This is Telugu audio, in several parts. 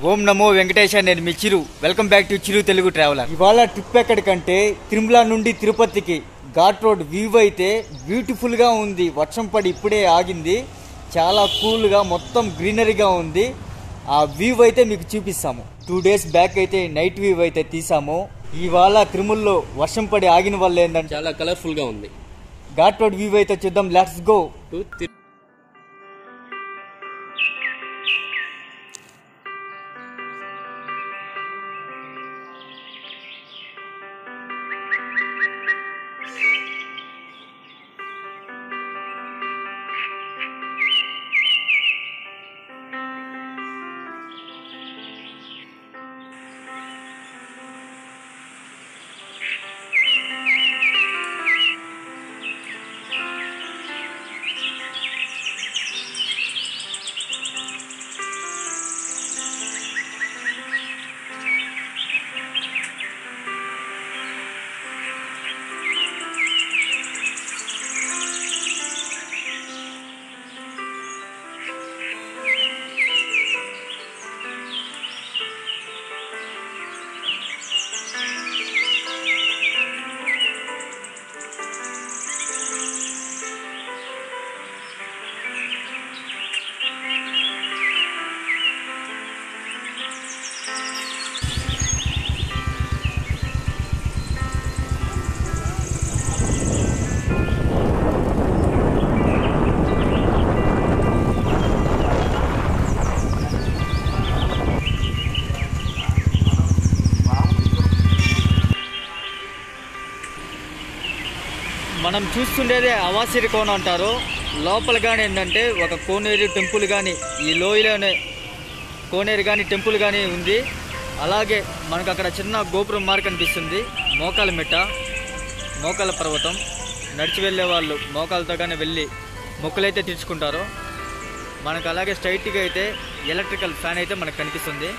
ఓం నమో వెంకటేశ నేను మీ Chiru welcome back to Chiru Telugu traveller ఇవాళ ట్రిప్ ఎక్కడికంటే తిరుమల నుండి తిరుపతికి ఘాట్ రోడ్ వ్యూ అయితే బ్యూటిఫుల్ గా ఉంది వర్షం పడి ఇప్పుడే ఆగింది చాలా కూల్ గా మొత్తం గ్రీనరీగా ఉంది ఆ వ్యూ అయితే మీకు చూపిస్తాము టూ డేస్ బ్యాక్ అయితే నైట్ వ్యూ అయితే తీసాము ఇవాళ తిరుమలలో వర్షం పడి ఆగిన వల్ల ఏంటంటే చాలా కలర్ఫుల్ గా ఉంది ఘాట్ రోడ్ వ్యూ అయితే చూద్దాం లెట్స్ గో టు తి- మనం చూస్తుండేదే అవాసిరి కోన అంటారు లోపల కానీ ఏంటంటే ఒక కోనేరు టెంపుల్ కానీ ఈ లోయలోనే కోనేరు కానీ టెంపుల్ కానీ ఉంది అలాగే మనకు అక్కడ చిన్న గోపురం మార్క్ కనిపిస్తుంది మోకాల మిట్ట మోకాల పర్వతం నడిచి వెళ్ళే వాళ్ళు మోకాలతో కానీ వెళ్ళి మొక్కులైతే తీర్చుకుంటారు మనకు అలాగే స్ట్రైట్గా అయితే ఎలక్ట్రికల్ ఫ్యాన్ అయితే మనకు కనిపిస్తుంది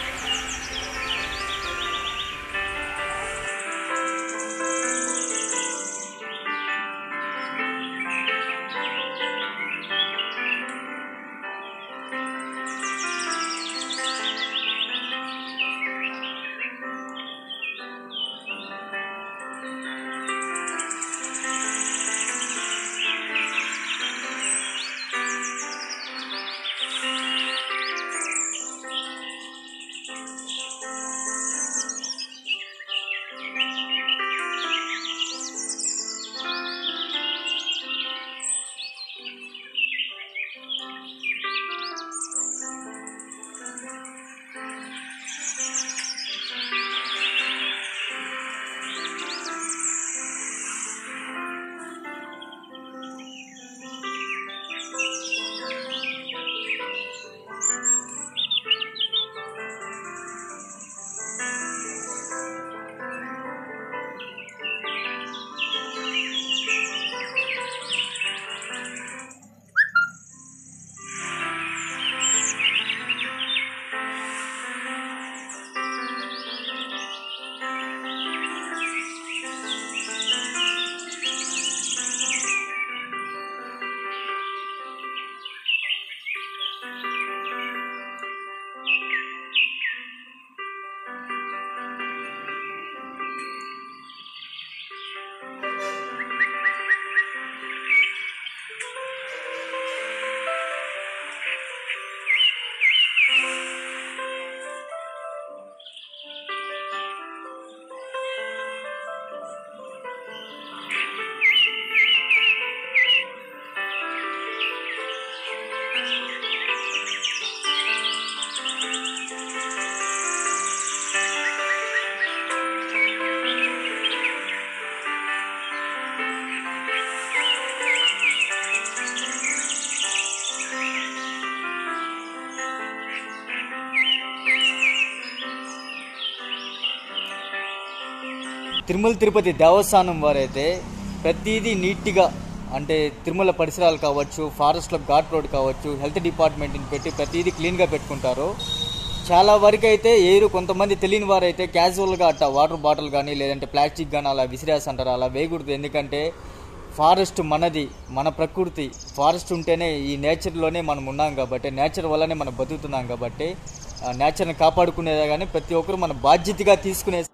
తిరుమల తిరుపతి దేవస్థానం వారైతే ప్రతిదీ నీట్గా అంటే తిరుమల పరిసరాలు కావచ్చు ఫారెస్ట్లో ఘాట్ రోడ్ కావచ్చు హెల్త్ డిపార్ట్మెంట్ని పెట్టి ప్రతిదీ క్లీన్గా పెట్టుకుంటారు చాలా వరకు అయితే ఏరు కొంతమంది తెలియని వారైతే క్యాజువల్గా అట్ట వాటర్ బాటిల్ కానీ లేదంటే ప్లాస్టిక్ కానీ అలా విసిరేస్తుంటారు అలా వేయకూడదు ఎందుకంటే ఫారెస్ట్ మనది మన ప్రకృతి ఫారెస్ట్ ఉంటేనే ఈ నేచర్లోనే మనం ఉన్నాం కాబట్టి నేచర్ వల్లనే మనం బతుకుతున్నాం కాబట్టి ఆ నేచర్ని కాపాడుకునేదే కానీ ప్రతి ఒక్కరు మన బాధ్యతగా తీసుకునే